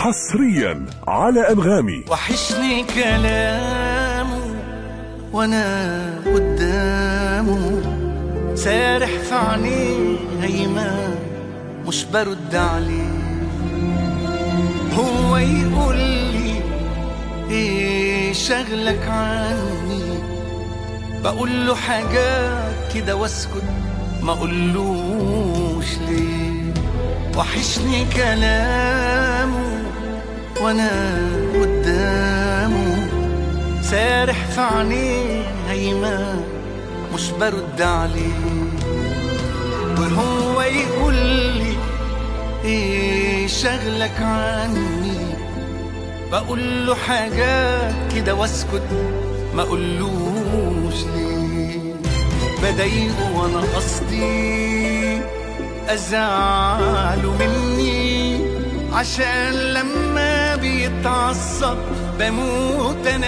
حصريا على انغامي وحشني كلامه وانا قدامه سارح في عينيه هيمان مش برد عليه هو يقول لي ايه شغلك عني بقول له حاجات كده واسكت ما اقولوش ليه وحشني كلامه وانا قدامه سارح في عينيه هيمان مش برد عليه وهو يقول لي ايه شغلك عني بقول له حاجات كده واسكت ما اقولوش ليه بضايقه وانا قصدي ازعله مني عشان لما بيتعصب بموت انا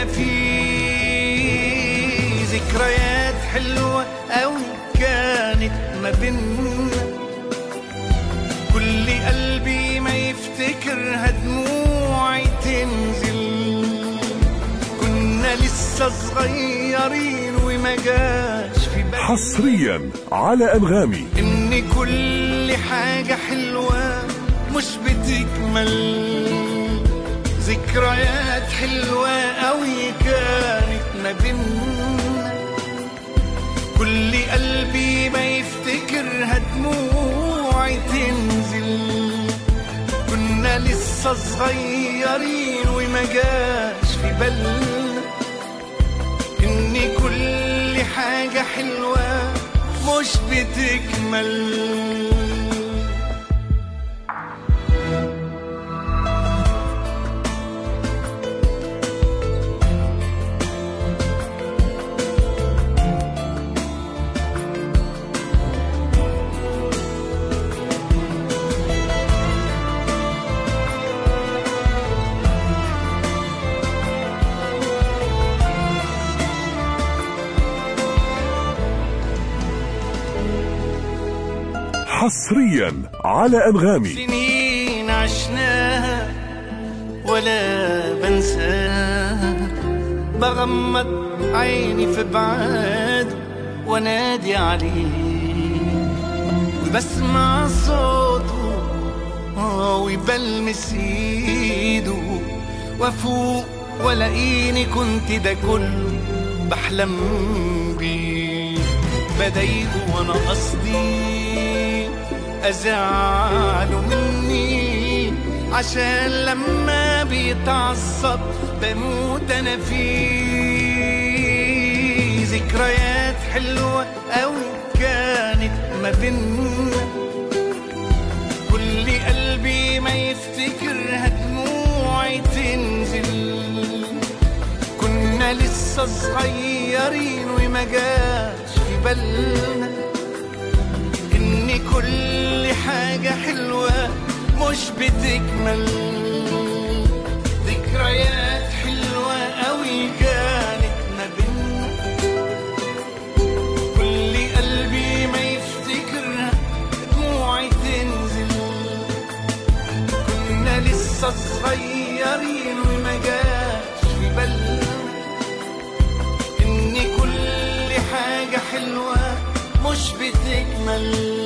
فيه ذكريات حلوه قوي كانت ما بينا كل قلبي ما يفتكرها دموعي تنزل كنا لسه صغيرين وما جاش في بالي حصريا على انغامي ان كل حاجة حلوة مش بتكمل ذكريات حلوة قوي كانت ما بينا كل قلبي ما يفتكرها دموعي تنزل كنا لسه صغيرين وما جاش في بالنا ان كل حاجة حلوة مش بتكمل حصريا على انغامي سنين عشناها ولا بنساها بغمض عيني في بعاد وانادي عليه وبسمع صوته آه، وبلمس ايده وافوق والاقيني كنت ده كله بحلم بيه بضايقه وانا قصدي ازعله مني عشان لما بيتعصب بموت انا فيه ذكريات حلوه قوي كانت ما بينا كل قلبي ما يفتكرها دموعي تنزل كنا لسه صغيرين وما جاش في بالنا ان كل حاجة حلوة مش بتكمل ذكريات حلوة قوي كانت ما بينا كل قلبي ما يفتكرها دموعي تنزل كنا لسه صغيرين وما جاش في بالنا ان كل حاجة حلوة مش بتكمل